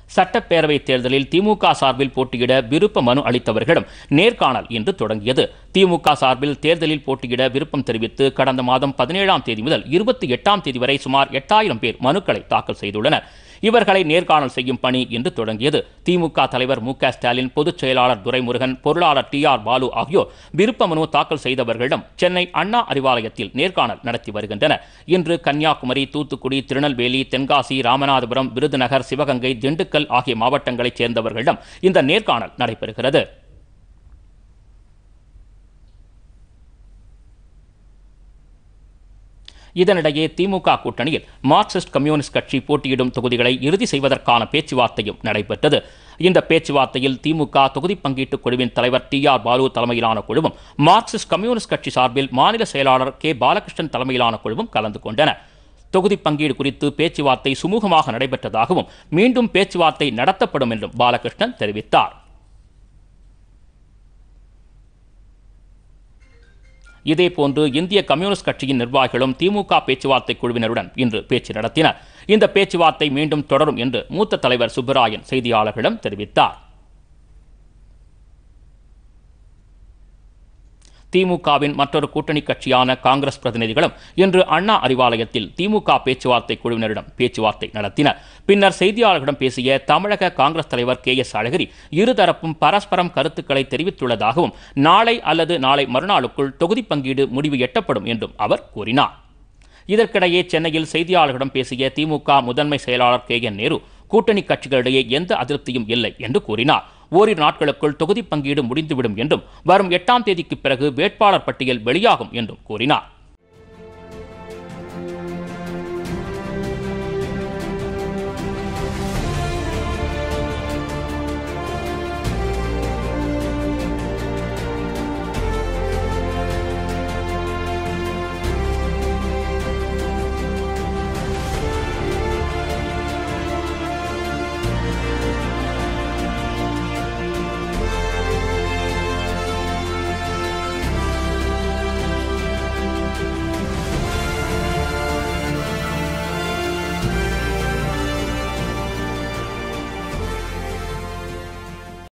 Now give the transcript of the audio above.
சட்டப்பேரவை தேர்தலில் திமுக சார்பில் போட்டியிட விருப்ப மனு அளித்தவர்களிடம் நேர்காணல் இன்று தொடங்கியது திமுக சார்பில் தேர்தலில் போட்டியிட விருப்பம் தெரிவித்து கடந்த மாதம் பதினேழாம் தேதி முதல் இருபத்தி எட்டாம் தேதி வரை சுமார் எட்டாயிரம் பேர் மனுக்களை தாக்கல் செய்துள்ளனர் இவர்களை நேர்காணல் செய்யும் பணி இன்று தொடங்கியது திமுக தலைவர் மு க ஸ்டாலின் பொதுச் செயலாளர் துரைமுருகன் பொருளாளர் டி ஆர் பாலு ஆகியோர் விருப்ப மனு தாக்கல் செய்தவர்களிடம் சென்னை அண்ணா அறிவாலயத்தில் நேர்காணல் நடத்தி வருகின்றனர் இன்று கன்னியாகுமரி தூத்துக்குடி திருநெல்வேலி தென்காசி ராமநாதபுரம் விருதுநகர் சிவகங்கை திண்டுக்கல் ஆகிய மாவட்டங்களைச் சேர்ந்தவர்களிடம் இந்த நேர்காணல் நடைபெறுகிறது இதனிடையே திமுக கூட்டணியில் மார்க்சிஸ்ட் கம்யூனிஸ்ட் கட்சி போட்டியிடும் தொகுதிகளை இறுதி செய்வதற்கான பேச்சுவார்த்தையும் நடைபெற்றது இந்த பேச்சுவார்த்தையில் திமுக தொகுதி பங்கீட்டுக் குழுவின் தலைவர் டி ஆர் பாலு தலைமையிலான குழுவும் மார்க்சிஸ்ட் கம்யூனிஸ்ட் கட்சி சார்பில் மாநில செயலாளர் கே பாலகிருஷ்ணன் தலைமையிலான குழுவும் கலந்து கொண்டன தொகுதி பங்கீடு குறித்து பேச்சுவார்த்தை சுமூகமாக நடைபெற்றதாகவும் மீண்டும் பேச்சுவார்த்தை நடத்தப்படும் என்றும் பாலகிருஷ்ணன் தெரிவித்தார் இதேபோன்று இந்திய கம்யூனிஸ்ட் கட்சியின் நிர்வாகிகளும் திமுக பேச்சுவார்த்தை குழுவினருடன் இன்று பேச்சு நடத்தினர் இந்த பேச்சுவார்த்தை மீண்டும் தொடரும் என்று மூத்த தலைவர் சுப்பராயன் செய்தியாளர்களிடம் தெரிவித்தார் திமுகவின் மற்றொரு கூட்டணி கட்சியான காங்கிரஸ் பிரதிநிதிகளும் இன்று அண்ணா அறிவாலயத்தில் திமுக பேச்சுவார்த்தை குழுவினரிடம் பேச்சுவார்த்தை நடத்தினர் பின்னர் செய்தியாளர்களிடம் பேசிய தமிழக காங்கிரஸ் தலைவர் கே எஸ் அழகிரி இருதரப்பும் பரஸ்பரம் கருத்துக்களை தெரிவித்துள்ளதாகவும் நாளை அல்லது நாளை மறுநாளுக்குள் தொகுதி பங்கீடு முடிவு எட்டப்படும் என்றும் அவர் கூறினார் இதற்கிடையே சென்னையில் செய்தியாளர்களிடம் பேசிய திமுக முதன்மை செயலாளர் கே என் நேரு கூட்டணி கட்சிகளிடையே எந்த அதிருப்தியும் இல்லை என்று கூறினார் ஓரிரு நாட்களுக்குள் தொகுதி பங்கீடு முடிந்துவிடும் என்றும் வரும் எட்டாம் தேதிக்கு பிறகு வேட்பாளர் பட்டியல் வெளியாகும் என்றும் கூறினார்